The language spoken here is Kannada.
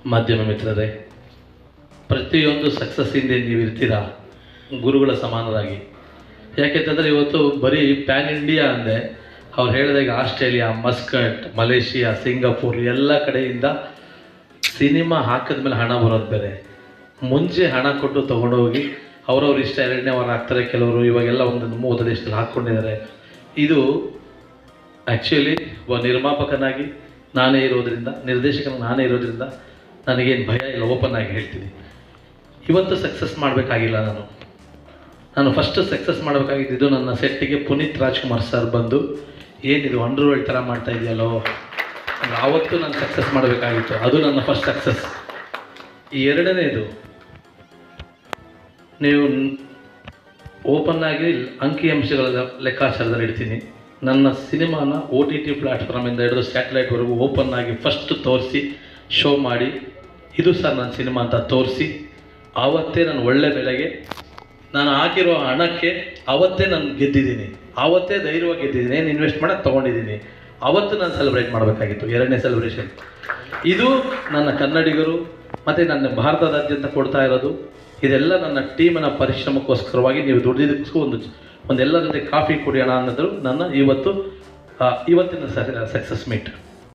ಮಾಧ್ಯಮ ಮಿತ್ರರೇ ಪ್ರತಿಯೊಂದು ಸಕ್ಸಸ್ ಹಿಂದೆ ನೀವು ಇರ್ತೀರಾ ಗುರುಗಳ ಸಮಾನರಾಗಿ ಯಾಕೆಂತಂದರೆ ಇವತ್ತು ಬರೀ ಪ್ಯಾನ್ ಇಂಡಿಯಾ ಅಂದೆ ಅವ್ರು ಹೇಳಿದಾಗ ಆಸ್ಟ್ರೇಲಿಯಾ ಮಸ್ಕಟ್ ಮಲೇಷಿಯಾ ಸಿಂಗಾಪುರ್ ಎಲ್ಲ ಕಡೆಯಿಂದ ಸಿನಿಮಾ ಹಾಕಿದ ಮೇಲೆ ಹಣ ಬರೋದು ಬೇರೆ ಮುಂಚೆ ಹಣ ಕೊಟ್ಟು ತೊಗೊಂಡೋಗಿ ಅವ್ರವ್ರ ಇಷ್ಟ ಎರಡನೇ ವಾರ ಹಾಕ್ತಾರೆ ಕೆಲವರು ಇವಾಗೆಲ್ಲ ಒಂದೊಂದು ಮೂವತ್ತು ದೇಶದಲ್ಲಿ ಹಾಕ್ಕೊಂಡಿದ್ದಾರೆ ಇದು ಆ್ಯಕ್ಚುಲಿ ಒಬ್ಬ ನಿರ್ಮಾಪಕನಾಗಿ ನಾನೇ ಇರೋದ್ರಿಂದ ನಿರ್ದೇಶಕನ ನಾನೇ ಇರೋದ್ರಿಂದ ನನಗೇನು ಭಯ ಇಲ್ಲ ಓಪನ್ ಆಗಿ ಹೇಳ್ತೀನಿ ಇವತ್ತು ಸಕ್ಸಸ್ ಮಾಡಬೇಕಾಗಿಲ್ಲ ನಾನು ನಾನು ಫಸ್ಟ್ ಸಕ್ಸಸ್ ಮಾಡಬೇಕಾಗಿದ್ದು ನನ್ನ ಸೆಟ್ಟಿಗೆ ಪುನೀತ್ ರಾಜ್ಕುಮಾರ್ ಸರ್ ಬಂದು ಏನಿದು ಅಂಡರ್ ವರ್ಲ್ಡ್ ಥರ ಮಾಡ್ತಾ ಇದೆಯಲ್ಲೋ ಅಂದ್ರೆ ಆವತ್ತು ನಾನು ಸಕ್ಸಸ್ ಮಾಡಬೇಕಾಗಿತ್ತು ಅದು ನನ್ನ ಫಸ್ಟ್ ಸಕ್ಸಸ್ ಈ ಎರಡನೇದು ನೀವು ಓಪನ್ ಆಗಿ ಅಂಕಿಅಂಶಗಳ ಲೆಕ್ಕಾಚಾರದಲ್ಲಿ ಇಡ್ತೀನಿ ನನ್ನ ಸಿನಿಮಾನ ಓ ಟಿ ಟಿ ಪ್ಲ್ಯಾಟ್ಫಾರ್ಮಿಂದ ಹಿಡಿದು ಸ್ಯಾಟಲೈಟ್ವರೆಗೂ ಓಪನ್ ಆಗಿ ಫಸ್ಟ್ ತೋರಿಸಿ ಶೋ ಮಾಡಿ ಇದು ಸರ್ ನನ್ನ ಸಿನಿಮಾ ಅಂತ ತೋರಿಸಿ ಆವತ್ತೇ ನಾನು ಒಳ್ಳೆ ಬೆಲೆಗೆ ನಾನು ಹಾಕಿರೋ ಹಣಕ್ಕೆ ಆವತ್ತೇ ನಾನು ಗೆದ್ದಿದ್ದೀನಿ ಆವತ್ತೇ ಧೈರ್ಯವಾಗಿ ಗೆದ್ದಿದ್ದೀನಿ ಏನು ಇನ್ವೆಸ್ಟ್ ಮಾಡೋಕ್ಕೆ ತೊಗೊಂಡಿದ್ದೀನಿ ಆವತ್ತು ನಾನು ಸೆಲೆಬ್ರೇಟ್ ಮಾಡಬೇಕಾಗಿತ್ತು ಎರಡನೇ ಸೆಲೆಬ್ರೇಷನ್ ಇದು ನನ್ನ ಕನ್ನಡಿಗರು ಮತ್ತು ನನ್ನ ಭಾರತದಾದ್ಯಂತ ಕೊಡ್ತಾ ಇರೋದು ಇದೆಲ್ಲ ನನ್ನ ಟೀಮಿನ ಪರಿಶ್ರಮಕ್ಕೋಸ್ಕರವಾಗಿ ನೀವು ದುಡಿದಕ್ಕೂ ಒಂದು ಒಂದೆಲ್ಲ ಜೊತೆ ಕಾಫಿ ಕುಡಿಯೋಣ ಅನ್ನೋದು ನನ್ನ ಇವತ್ತು ಆ, ಇವತ್ತಿನ ಸಕ್ಸಸ್ ಮೀಟ್